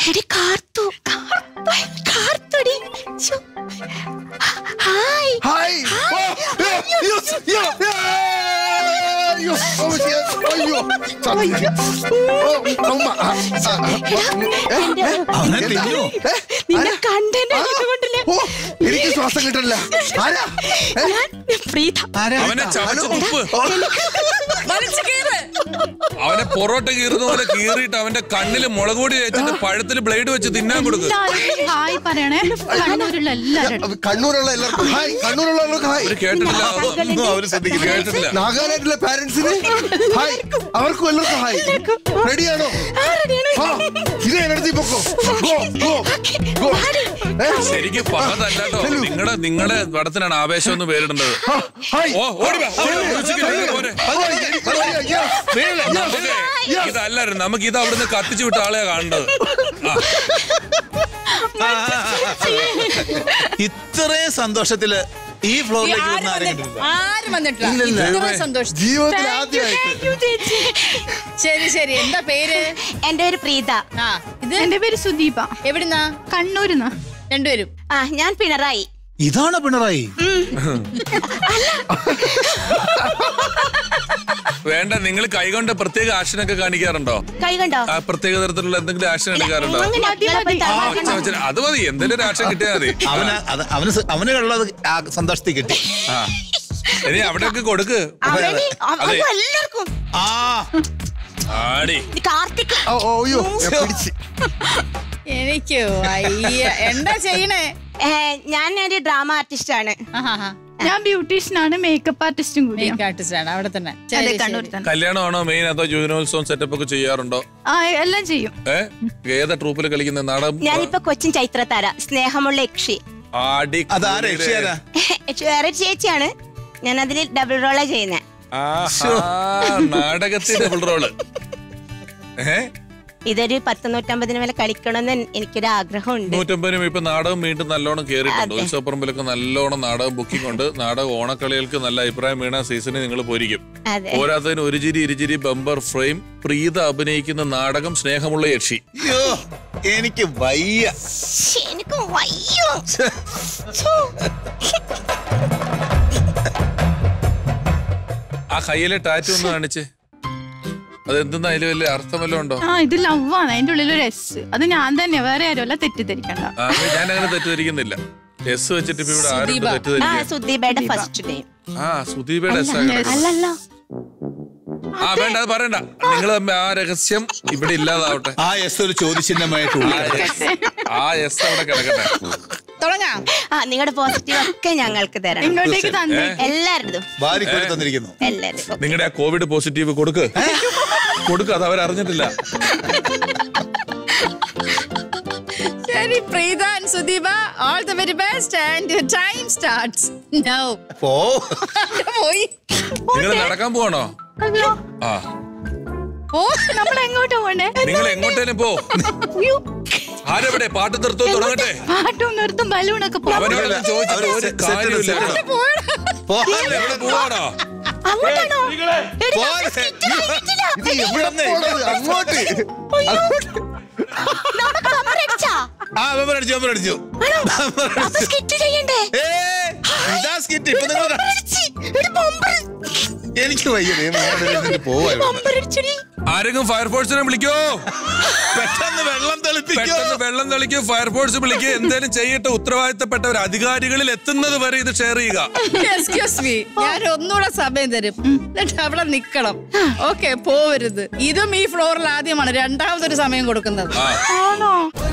എടി കാർത്തു കാർത്തുടി ശ്ശോ. Hi hi ഓ, ഏ, യ്യോ, യ്യോ, ഏ, അയ്യോ, ഓ, ശ്ശേ, അയ്യോ, ചതി. ഓ, അമ്മ, ആ, ആ, ഏ, ഏ, അവനെ തിന്നു ഏ, നിന്നെ ആരാ? കണ്ടെന്നെ ആ, കൊണ്ടില്ല ഓ, എനിക്ക് ശ്വാസം കിട്ടണില്ല ആരാ ഏ, ഞാൻ പ്രീത അവനെ ചവച്ച് തുപ്പ് വലിച്ചു കീറ് അവനെ പൊറോട്ട കീറുന്ന പോലെ കീറിയിട്ട് അവന്റെ കണ്ണില് മുളക് പൊടി വെച്ചിട്ട് പഴത്തിൽ ബ്ലേഡ് വെച്ച് തിന്നാൻ കൊടുക്കും എല്ലാവരും ഹായ് പറയണേ കണ്ണൂരുള്ള എല്ലാവരും കണ്ണൂരുള്ള എല്ലാവർക്കും ഹായ് കണ്ണൂരുള്ള എല്ലാവർക്കും ഹായ് അവര് കേട്ടിട്ടില്ല ഒന്നും അവര് ശ്രദ്ധിക്കില്ല കേട്ടിട്ടില്ല നാഗാലാൻഡിലെ പാരന്റ്സിന് ഹായ് അവർക്കും എല്ലാവർക്കും ഹായ് റെഡിയാണോ ആ ഇത് എനർജി പൊക്കോ ഗോ ഗോ ഗോ ഏ, ശരിക്കും പകതല്ലാട്ടോ നിങ്ങളുടെ നിങ്ങളുടെ പടത്തിനാണ് ആവേശം എന്ന് പേരിടേണ്ടത് ആ, ഹായ് ഓ ഓടി വാ, ഓടി വാ, ഒളിച്ചിട്ട് ഇങ്ങനെ പോരെ. നമുക്ക് ഇതല്ലായിരുന്നു നമുക്ക് ഇത് അവിടുന്ന് കത്തിച്ചു വിട്ട ആളെയാ കാണേണ്ടത് ആ, ഇത്രയും സന്തോഷത്തില് ഈ ഫ്ലോറിലേക്ക് ആരും വന്ന ആരും വന്നിട്ടില്ല കണ്ടിട്ടില്ല ആരും വന്നിട്ടില്ല ഇല്ലില്ല. ഇത്രയും സന്തോഷം ജീവിതത്തിൽ ആദ്യമായിട്ട് ശരി ശരി എന്താ പേര് എന്റെ പേര് പ്രീത ആ ഇത് എന്റെ പേര് സുദീപ എവിടുന്നാ കണ്ണൂരിന്നാ രണ്ടുപേരും ആ ഞാൻ പിണറായി ഇതാണ് പിണറായി വേണ്ട നിങ്ങൾ കൈകൊണ്ട് പ്രത്യേക ആക്ഷനൊക്കെ കാണിക്കാറുണ്ടോ കൈ കണ്ടോ ആ പ്രത്യേക തരത്തിലുള്ള എന്തെങ്കിലും ആക്ഷൻ എടുക്കാറുണ്ടോ അങ്ങനെ അടികളെ പോയി ആ തമാശ അച്ഛാ, അച്ഛാ, അത് മതി എന്തെങ്കിലും ഒരു ആക്ഷൻ കിട്ടിയാൽ മതി അവന് അത് അവന് സ- അവനുള്ളത് ആ സന്തോഷത്തിൽ കിട്ടി ആ ഇനി അവിടെയൊക്കെ കൊടുക്ക് അവന് അവ- അതെ. അയ്യോ, എല്ലാവർക്കും ആ ആടി ഇത് കാർത്തിക് ഓ ഓ, അയ്യോ ഞാൻ പിടിച്ച് എനിക്ക് വയ്യ എന്താ ചെയ്യണേ ഏ, ഞാൻ ഒരു ഡ്രാമ ആർട്ടിസ്റ്റ് ആണ് ആഹാ ഞാൻ ബ്യൂട്ടീഷ്യനാണ് മേക്കപ്പ് ആർട്ടിസ്റ്റും കൂടിയാണ് മേക്ക് ആർട്ടിസ്റ്റ് ആണ് അവിടെ തന്നെ അതെ ശരി, കണ്ണൂർ ശരി. തന്നെ കല്യാണമാണോ മെയിൻ അതോ ജൂനോത്സവം സെറ്റപ്പ് ഒക്കെ ചെയ്യാറുണ്ടോ ആ എല്ലാം ചെയ്യും ഏ ഏതാ ട്രൂപ്പിൽ കളിക്കുന്ന നാടകം ഞാനിപ്പോ കൊച്ചിൻ ചൈത്രത്താര സ്നേഹമുള്ള യക്ഷി ആടി അതാരാ രക്ഷയാരാ വേറെ ഒരു ചേച്ചിയാണ് ഞാൻ അതിൽ ഡബിൾ റോളാ ചെയ്യുന്നത് നാടകത്തിൽ ഡബിൾ റോള് ഏ ഇതൊരു പത്ത് നൂറ്റമ്പതിന് മേലെ കളിക്കണമെന്ന് എനിക്കൊരു ആഗ്രഹമുണ്ട് നൂറ്റമ്പതിനും ഇപ്പൊ നാടകം വീണ്ടും നല്ലോണം കേറിയിട്ടുണ്ട് അതെ. ഉത്സവപ്പറമ്പിലൊക്കെ നല്ലോണം നാടകം ബുക്കിംഗ് ഉണ്ട് നാടകം ഓണക്കളികൾക്ക് നല്ല അഭിപ്രായം വീണ സീസണിൽ നിങ്ങൾ പൊരിക്കും അതെ പോരാത്തതിന് ഒരു ചിരി ഇരുചിരി ബമ്പർ ഫ്രെയിം പ്രീത അഭിനയിക്കുന്ന നാടകം സ്നേഹമുള്ള യക്ഷി അയ്യോ എനിക്ക് വയ്യ ശ്ശേ, എനിക്ക് വയ്യോ ഛോ. ആ കയ്യിലെ ടാറ്റു ഒന്ന് കാണിച്ച് അതെന്തെന്നാ അതിൽ വലിയ അർത്ഥം വല്ലതും ഉണ്ടോ ആ ഇത് ലവാണ് അതിന്റെ ഉള്ളിൽ ഒരു എസ് അത് ഞാൻ തന്നെ വേറെ ആരുമല്ല തെറ്റിദ്ധരിക്കണ്ട ആ, ഞാൻ അങ്ങനെ തെറ്റിദ്ധരിക്കുന്നില്ല എസ് വെച്ചിട്ട് ഇപ്പൊ ഇവിടെ ആരും സുദീപ. ആ തെറ്റിദ്ധരിക്കുക സുദീപയുടെ ഫസ്റ്റ് നെയിം ആ സുദീപയുടെ എസ് അല്ലല്ല ആ വേണ്ട അത് പറയണ്ട നിങ്ങൾ തമ്മിൽ ആ രഹസ്യം ഇവിടെ ഇല്ലാതാവട്ടെ ആ എസ് ഒരു ചോദ്യചിഹ്നമായിട്ട് ഉള്ളിൽ ആ എസ് അവിടെ കിടക്കട്ടെ തുടങ്ങാം ആ നിങ്ങളുടെ പോസിറ്റീവ് ഒക്കെ ഞങ്ങൾക്ക് തരണം ഇങ്ങോട്ടേക്ക് തന്നെ എല്ലാവരും ഭാര്യക്കൊരു തന്നിരിക്കുന്നു എല്ലാവരും നിങ്ങളുടെ ആ കോവിഡ് പോസിറ്റീവ് കൊടുക്ക് കൊടുക്ക് അത് അവരറിഞ്ഞിട്ടില്ല ശരി Preetha and Sudeepa all the very best and time starts now പോ പോയി നിങ്ങൾ നടക്കാൻ പോവാണോ അയ്യോ ആ ഓ നമ്മൾ എങ്ങോട്ടാ പോണ്ടേ നിങ്ങൾ എങ്ങോട്ടേലും പോ ആരെവിടെ പാട്ട് നിർത്തോ തുടങ്ങട്ടെ പാട്ടും നിർത്തും ബലൂണൊക്കെ പോകും അവനോടൊന്നും ചോദിച്ചിട്ട് ഒരു സെറ്റ് കാര്യമില്ല സെറ്റ് പോ എവിടെ പോവാണോ അങ്ങോട്ടാണോ പോലെ. ഇത് എവിടെ പോണത് അങ്ങോട്ട് അങ്ങോട്ട് നമ്മുടെ ബമ്പർ അടിച്ചാ ആ മെമ്പർ അടിച്ചു മെമ്പർ അടിച്ചു അപ്പൊ സ്കിറ്റ് ചെയ്യണ്ടേ ഏ, ഇതാ skit. ഇപ്പൊ നിങ്ങൾ ക- അടിച്ച്, ഒരു ബമ്പർ എനിക്ക് വയ്യ ദൈവമേ, ഞാൻ ഇവിടെ ഇരുന്നിട്ട് പോവാ ഇവിടുന്ന്. ബമ്പർ അടിച്ചടി ആരെങ്കിലും ഫയർഫോഴ്സിനെ വിളിക്കോ പെട്ടെന്ന് വെള്ളം തെളിപ്പിക്കോ പെട്ടെന്ന് വെള്ളം തളിക്കോ ഫയർഫോഴ്സ് വിളിക്കുക എന്തേലും ചെയ്യട്ടെ ഉത്തരവാദിത്തപ്പെട്ടവർ അധികാരികളിൽ എത്തുന്നത് വരെ ഇത് ഷെയർ ചെയ്യുക എക്സ്ക്യൂസ് മീ ഞാൻ ഒന്നുകൂടെ സമയം തരും എന്നിട്ട് അവിടെ നിക്കണം ഓക്കെ പോവരുത് ഇതും ഈ ഫ്ലോറിൽ ആദ്യമാണ് രണ്ടാമതൊരു സമയം കൊടുക്കുന്നത് ആ ആണോ